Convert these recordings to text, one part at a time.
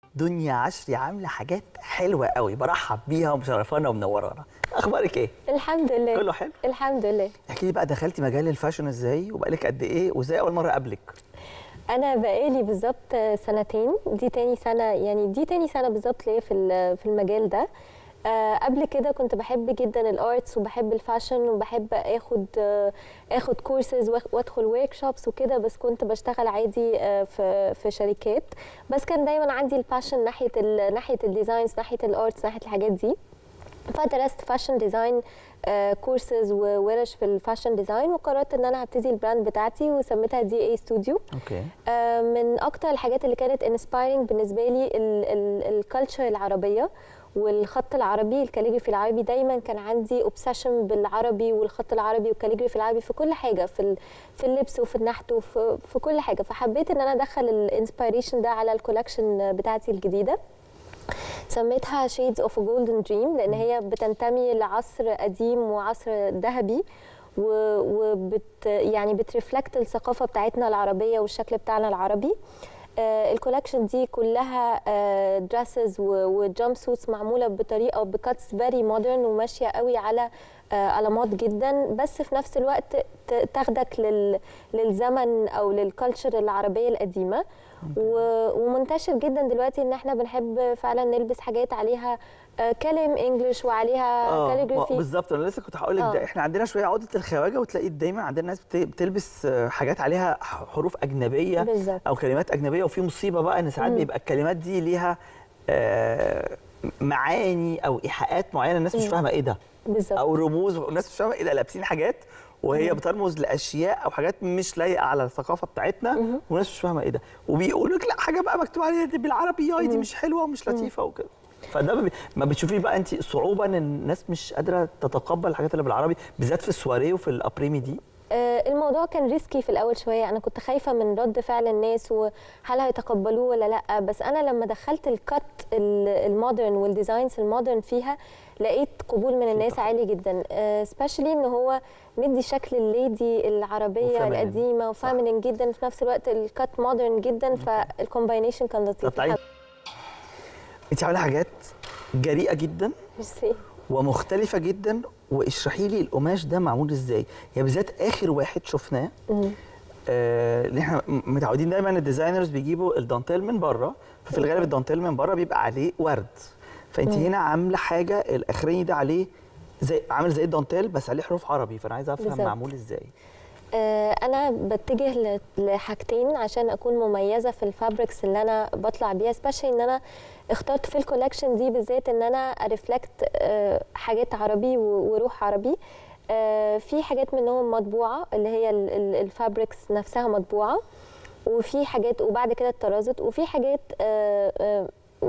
دنيا عشري عامله حاجات حلوه قوي برحب بيها ومشرفانا ومنورانا اخبارك ايه الحمد لله كله حلو الحمد لله احكي لي بقى دخلتي مجال الفاشن ازاي وبقالك قد ايه وازاي اول مره اقابلك انا بقالي بالظبط سنتين دي تاني سنه يعني دي تاني سنه بالظبط ليا في ال- في المجال ده آه، قبل كده كنت بحب جدا الارتس وبحب الفاشن وبحب اخد آه، اخد كورسز وادخل ورك شوبس وكده بس كنت بشتغل عادي آه، في في شركات بس كان دايما عندي الباشن ناحيه ال- ناحيه الديزاينز ناحيه الارتس ناحيه الحاجات دي فدرست فاشن ديزاين كورسز وورش في الفاشن ديزاين وقررت ان انا هبتدي البراند بتاعتي وسميتها دي اي ستوديو اوكي آه، من اكتر الحاجات اللي كانت انسبايرنج بالنسبه لي الكالتشر العربيه والخط العربي الكاليجرافي العربي دايما كان عندي اوبسيشن بالعربي والخط العربي والكاليجرافي العربي في كل حاجه في ال- في اللبس وفي النحت وفي في كل حاجه فحبيت ان انا ادخل الانسبيريشن ده على الكولكشن بتاعتي الجديده سميتها شيدز اوف جولدن دريم لان هي بتنتمي لعصر قديم وعصر ذهبي و- وبت يعني بترفلكت الثقافه بتاعتنا العربيه والشكل بتاعنا العربي آه، الكولكشن دي كلها دراسز وجامب سوتس معموله بطريقه بكاتس فيري مودرن وماشيه قوي على آه، علامات جدا بس في نفس الوقت ت- تاخدك لل للزمن او للكالتشر العربيه القديمه و- ومنتشر جدا دلوقتي ان احنا بنحب فعلا نلبس حاجات عليها آه، كلام انجلش وعليها اه ما- كاليجرافي بالظبط انا لسه كنت هقول لك ده آه. احنا عندنا شويه عقده الخواجه وتلاقي دايما عندنا ناس بت- بتلبس آه، حاجات عليها ح- حروف اجنبيه بالظبط. او كلمات اجنبيه وفي مصيبه بقى ان ساعات بيبقى الكلمات دي ليها آه، معاني او ايحاءات معينه الناس مش فاهمه ايه ده بالظبط او رموز والناس مش فاهمه ايه ده لابسين حاجات وهي بترمز لاشياء او حاجات مش لايقه على الثقافه بتاعتنا والناس مش فاهمه ايه ده وبيقولوا لك لا حاجه بقى مكتوب عليها دي بالعربي ياي دي مش حلوه ومش لطيفه وكده فده ما بي- ما بتشوفي بقى انت صعوبه ان الناس مش قادره تتقبل الحاجات اللي بالعربي بالذات في السواريه وفي الابريمي دي آه، الموضوع كان ريسكي في الاول شويه انا كنت خايفه من رد فعل الناس وهل هيتقبلوه ولا لا بس انا لما دخلت الكت المودرن والديزاينز المودرن فيها لقيت قبول من الناس عالي جدا سبيشالي ان هو مدي شكل الليدي العربيه وفيمينين. القديمه صح. وفامينين جدا في نفس الوقت الكت مودرن جدا فالكومباينيشن كان طب لطيف تعالي انت عامله حاجات جريئه جدا ميرسي ومختلفه جدا واشرحي لي القماش ده معمول ازاي يعني بالذات اخر واحد شفناه آه، اللي احنا م- متعودين دايما الديزاينرز بيجيبوا الدانتيل من بره ففي الغالب الدانتيل من بره بيبقى عليه ورد فانت هنا عامله حاجه الاخراني ده عليه زي عامل زي الدانتيل بس عليه حروف عربي فانا عايزه افهم بالظبط. معمول ازاي آه، انا بتجه ل- لحاجتين عشان اكون مميزه في الفابريكس اللي انا بطلع بيها سبيشالي ان انا اخترت في الكولكشن دي بالذات ان انا ارفلكت حاجات عربي و- وروح عربي آه، في حاجات منهم مطبوعه اللي هي ال- ال- الفابريكس نفسها مطبوعه وفي حاجات وبعد كده اتطرزت وفي حاجات آه، آه،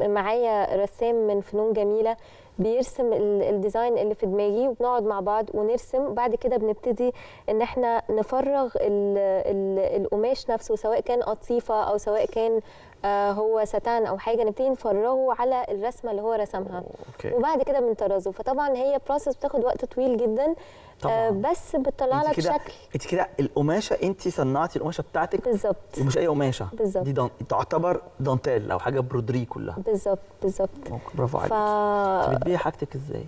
معايا رسام من فنون جميله بيرسم ال- الديزاين اللي في دماغي وبنقعد مع بعض ونرسم وبعد كده بنبتدي ان احنا نفرغ ال ال القماش نفسه سواء كان قطيفه او سواء كان آه، هو ستان او حاجه نبتدي نفرغه على الرسمه اللي هو رسمها اوكي وبعد كده بنطرزه فطبعا هي بروسس بتاخد وقت طويل جدا طبعاً. آه، بس بتطلع انت لك كده شكل انت كده القماشه انت صنعتي القماشه بتاعتك بالظبط ومش اي قماشه بالظبط. دي دان... تعتبر دانتيل او حاجه برودري كلها بالظبط بالظبط أوكي، برافو ف عليك انت بتبيعي حاجتك ازاي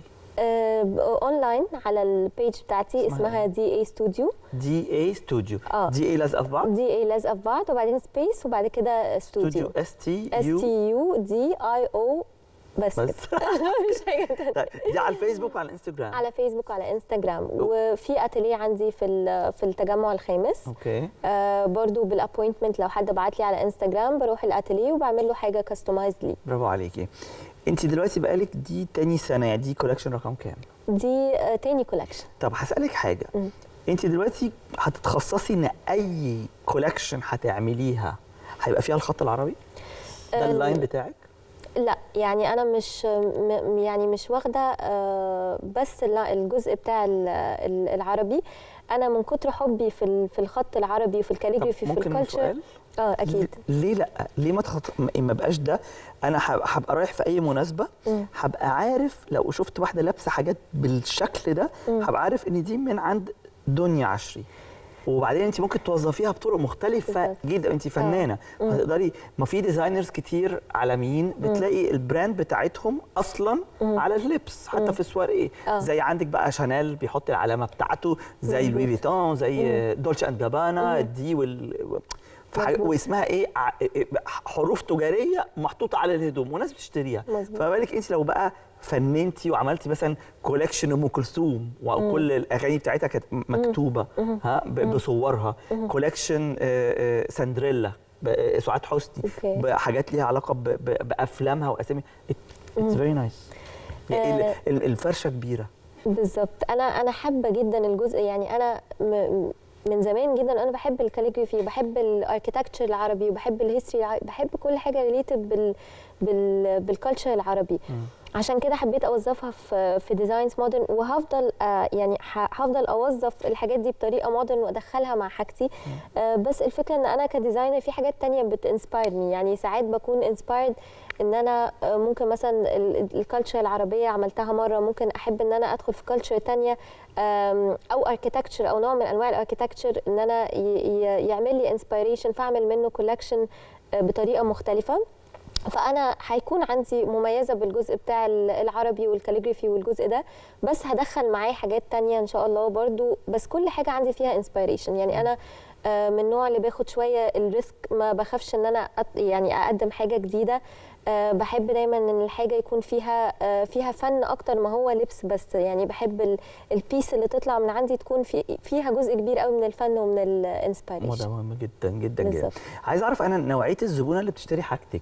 آه، اونلاين على البيج بتاعتي اسمها اسمها دي اي ستوديو دي اي ستوديو آه. دي اي لازقه في بعض دي اي لازقه في بعض وبعدين سبيس وبعد كده ستوديو ستوديو اس تي اس يو تي يو دي اي او بس بس كده مش حاجه تانية. طيب دي على الفيسبوك وعلى الانستجرام على فيسبوك وعلى انستغرام وفي اتيليه عندي في ال- في التجمع الخامس اوكي آه برضو بالابوينتمنت لو حد بعت لي على انستغرام بروح الاتيليه وبعمل له حاجه كاستمايز لي برافو عليكي انت دلوقتي بقالك دي تاني سنه يعني دي كولكشن رقم كام دي آه تاني كولكشن طب هسالك حاجه انت دلوقتي هتتخصصي ان اي كولكشن هتعمليها هيبقى فيها الخط العربي ده أم، اللاين بتاعك لا يعني انا مش م- يعني مش واخده آه، بس الل- الجزء بتاع ال- ال- العربي انا من كتر حبي في ال- في الخط العربي وفي طب الكاليجرافي في ممكن الكالتشر سؤال اه اكيد ليه لا ليه ما تخط... ما بقاش ده انا هب- هبقى رايح في اي مناسبه مم. هبقى عارف لو شفت واحده لابسه حاجات بالشكل ده هبقى عارف ان دي من عند دنيا عشري وبعدين انت ممكن توظفيها بطرق مختلفه بالظبط. جدا انت فنانه هتقدري ما في ديزاينرز كتير عالميين بتلاقي البراند بتاعتهم اصلا على اللبس حتى في السواريه آه. زي عندك بقى شانيل بيحط العلامه بتاعته زي لوي فيتون زي دولتش اند جابانا دي وال فح- مظبوط. واسمها ايه ع- حروف تجاريه محطوطه على الهدوم وناس بتشتريها مظبوط. فما بالك انت لو بقى فننتي وعملتي مثلا كولكشن ام كلثوم وكل الاغاني بتاعتها كانت مكتوبه ها ب- بصورها كولكشن آه، آه، سندريلا ب- سعاد حسني أوكي. بحاجات ليها علاقه ب- ب- بافلامها واسامي اتس فيري نايس آه. الفرشه كبيره بالظبط انا انا حابه جدا الجزء يعني انا م- من زمان جدا انا بحب الكاليجرافي وبحب الاركيتكتشر العربي وبحب الهيستوري العربي بحب كل حاجه ريليتد بال بال بالكالتشر العربي عشان كده حبيت اوظفها في في ديزاينز مودرن وهفضل آه يعني ه- هفضل اوظف الحاجات دي بطريقه مودرن وادخلها مع حاجتي آه بس الفكره ان انا كديزاينر في حاجات تانية بتانسبايرني يعني ساعات بكون انسبايرد ان انا آه، ممكن مثلا الكالتشر العربيه عملتها مره ممكن احب ان انا ادخل في كالتشر تانية آم، او اركيتكتشر او نوع من انواع الاركيتكتشر ان انا ي- ي- يعمل لي انسبيريشن فاعمل منه كولكشن بطريقه مختلفه فانا هيكون عندي مميزه بالجزء بتاع ال- العربي والكاليجرافي والجزء ده بس هدخل معاه حاجات تانية ان شاء الله برضو بس كل حاجه عندي فيها انسبيريشن يعني انا آه، من النوع اللي باخد شويه الريسك ما بخافش ان انا أط- يعني اقدم حاجه جديده آه، بحب دايما ان الحاجه يكون فيها آه، فيها فن اكتر ما هو لبس بس يعني بحب ال- البيس اللي تطلع من عندي تكون في فيها جزء كبير قوي من الفن ومن وده الانسبيريشن مهم جدا جدا جدا بالظبط. عايز اعرف انا نوعيه الزبونه اللي بتشتري حاجتك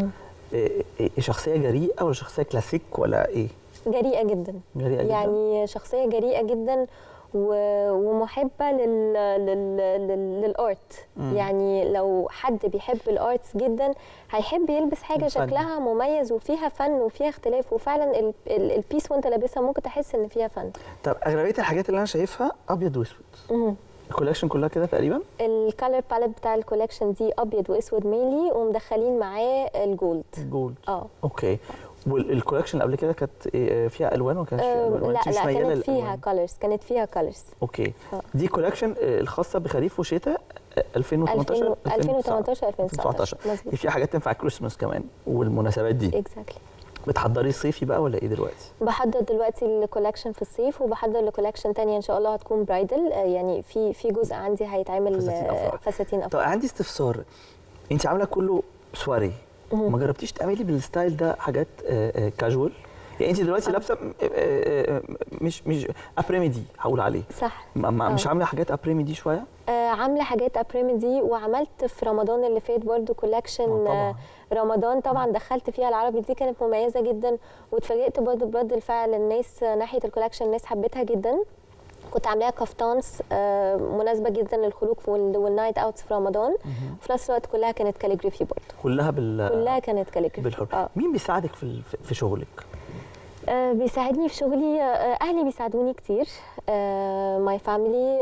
إيه إيه شخصيه جريئه ولا شخصيه كلاسيك ولا ايه جريئه جدا جريئه جدا يعني شخصيه جريئه جدا و- ومحبه لل... لل... لل... للارت يعني لو حد بيحب الارتس جدا هيحب يلبس حاجه الفن. شكلها مميز وفيها فن وفيها اختلاف وفعلا ال... ال... البيس وانت لابسها ممكن تحس ان فيها فن طب اغلبيه الحاجات اللي انا شايفها ابيض واسود مهم. الكولكشن كلها كده تقريبا الكالر باليت بتاع الكولكشن دي ابيض واسود مينلي ومدخلين معاه الجولد جولد اه اوكي والكولكشن قبل كده كانت إيه، فيها الوان ولا كانش فيها أم، الوان ولا لا أنت مش لا ميالة كانت فيها للألوان؟ كولرز كانت فيها كولرز اوكي آه. دي كولكشن آه، الخاصه بخريف وشتاء آه، 2018 2018 2019 مظبوط في حاجات تنفع كريسماس كمان والمناسبات دي اكزاكتلي بتحضري الصيفي بقى ولا ايه دلوقتي بحضر دلوقتي الكولكشن في الصيف وبحضر لكولكشن تانية ان شاء الله هتكون برايدل يعني في في جزء عندي هيتعمل فساتين آه، أفراح. فساتين طب افراح عندي استفسار انت عامله كله سواري ما جربتيش تعملي بالستايل ده حاجات كاجوال يعني انت دلوقتي لابسه م- آه، آه، مش مش ابريميدي هقول عليه صح ما- ما- آه. مش عامله حاجات ابريميدي شويه آه، عامله حاجات ابريميدي وعملت في رمضان اللي فات برضو آه، كولكشن طبعاً. رمضان طبعا دخلت فيها العربي دي كانت مميزه جدا واتفاجئت برضو برد الفعل الناس آه، ناحيه الكولكشن الناس حبتها جدا كنت عاملاها كافتانس آه، مناسبه جدا للخروج وال- والنايت اوتس في رمضان وفي نفس الوقت كلها كانت كاليجرافي برضو كلها بال كلها كانت كاليجرافي بالحر اه مين بيساعدك في ال- في شغلك آه، بيساعدني في شغلي آه، اهلي بيساعدوني كتير ماي فاميلي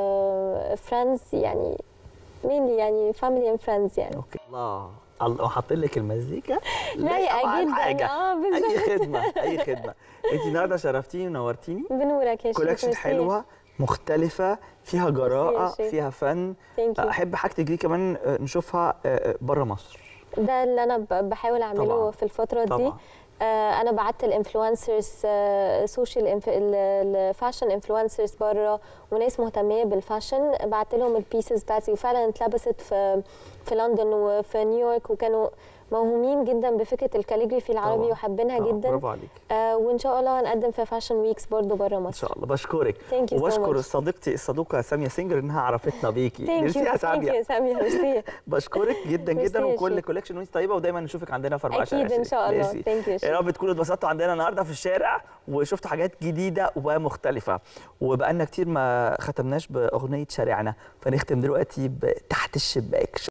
فريندز يعني مينلي يعني فاميلي اند فريندز يعني اوكي الله الله حاطين لك المزيكا لايقة طبعاً جداً. حاجة. آه، بالظبط. اي خدمه اي خدمه انت النهارده شرفتيني ونورتيني بنورك يا شيخ كولكشن ميرسي. حلوه مختلفه فيها جراءه شيخ. فيها فن Thank you. احب حاجتك دي كمان آه، نشوفها بره مصر ده اللي انا ب- بحاول اعمله طبعاً. في الفتره دي طبعاً. آه، انا بعت الانفلونسرز سوشيال الفاشن انفلونسرز بره وناس مهتميه بالفاشن بعت لهم البيسز بتاعتي وفعلا اتلبست في في لندن وفي نيويورك وكانوا موهومين جدا بفكره الكاليجرافي العربي طبعاً. وحابينها طبعاً. جدا برافو عليك آه وان شاء الله هنقدم في فاشن ويكس برضو بره ان مصر شاء الله بشكرك Thank you so وبشكر much. صديقتي الصدوقه ساميه سينجر انها عرفتنا بيكي ثانك ميرسي يا يو ثانك ساميه يو ساميه ميرسي بشكرك جدا ميرسي جدا يا وكل شيخ. كولكشن وانت طيبه ودايما نشوفك عندنا في 24 اكيد ان شاء الله ميرسي. ثانك يو يا رب تكونوا اتبسطتوا عندنا النهارده في الشارع وشفتوا حاجات جديده ومختلفه وبقالنا كتير ما ختمناش باغنيه شارعنا فنختم دلوقتي بتحت الشباك